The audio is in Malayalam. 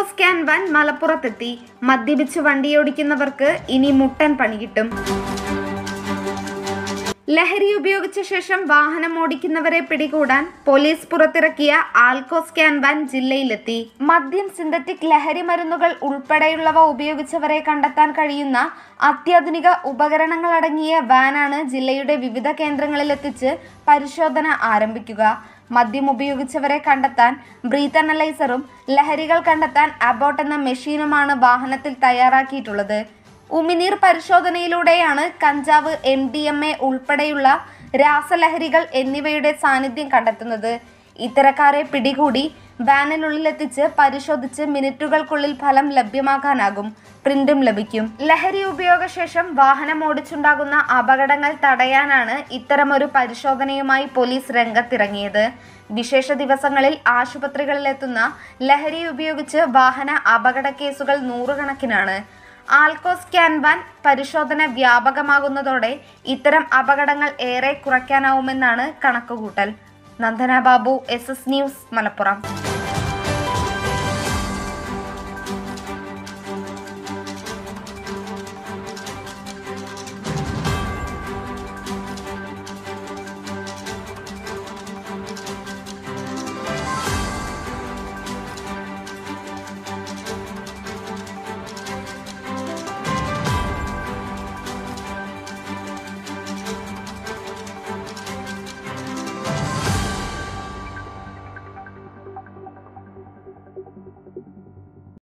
സ്കാൻ വാൻ മലപ്പുറത്തെത്തി മദ്യപിച്ച് വണ്ടിയോടിക്കുന്നവർക്ക് ഇനി മുട്ടൻ പണി കിട്ടും ലഹരി ഉപയോഗിച്ച ശേഷം വാഹനം ഓടിക്കുന്നവരെ പിടികൂടാൻ പോലീസ് പുറത്തിറക്കിയ ആൽക്കോ സ്കാൻ വാൻ ജില്ലയിലെത്തി മദ്യം സിന്തറ്റിക് ലഹരി മരുന്നുകൾ ഉൾപ്പെടെയുള്ളവ ഉപയോഗിച്ചവരെ കണ്ടെത്താൻ കഴിയുന്ന അത്യാധുനിക ഉപകരണങ്ങൾ അടങ്ങിയ വാനാണ് ജില്ലയുടെ വിവിധ കേന്ദ്രങ്ങളിലെത്തിച്ച് പരിശോധന ആരംഭിക്കുക മദ്യം ഉപയോഗിച്ചവരെ കണ്ടെത്താൻ ബ്രീത്ത് അനലൈസറും ലഹരികൾ കണ്ടെത്താൻ അബോട്ട് എന്ന മെഷീനുമാണ് വാഹനത്തിൽ തയ്യാറാക്കിയിട്ടുള്ളത് ഉമിനീർ പരിശോധനയിലൂടെയാണ് കഞ്ചാവ് എം ഡി എം എ ഉൾപ്പെടെയുള്ള രാസലഹരികൾ എന്നിവയുടെ സാന്നിധ്യം കണ്ടെത്തുന്നത് ഇത്തരക്കാരെ പിടികൂടി വാനിനുള്ളിലെത്തിച്ച് പരിശോധിച്ച് മിനിറ്റുകൾക്കുള്ളിൽ ഫലം ലഭ്യമാക്കാനാകും പ്രിന്റും ലഭിക്കും ലഹരി ഉപയോഗശേഷം വാഹനം ഓടിച്ചുണ്ടാകുന്ന അപകടങ്ങൾ തടയാനാണ് ഇത്തരമൊരു പരിശോധനയുമായി പോലീസ് രംഗത്തിറങ്ങിയത് വിശേഷ ദിവസങ്ങളിൽ ആശുപത്രികളിലെത്തുന്ന ലഹരി ഉപയോഗിച്ച് വാഹന അപകട കേസുകൾ നൂറുകണക്കിനാണ് ആൽക്കോ സ്കാൻ വാൻ പരിശോധന വ്യാപകമാകുന്നതോടെ ഇത്തരം അപകടങ്ങൾ ഏറെ കുറയ്ക്കാനാവുമെന്നാണ് കണക്കുകൂട്ടൽ Nandana Babu S S news Malappuram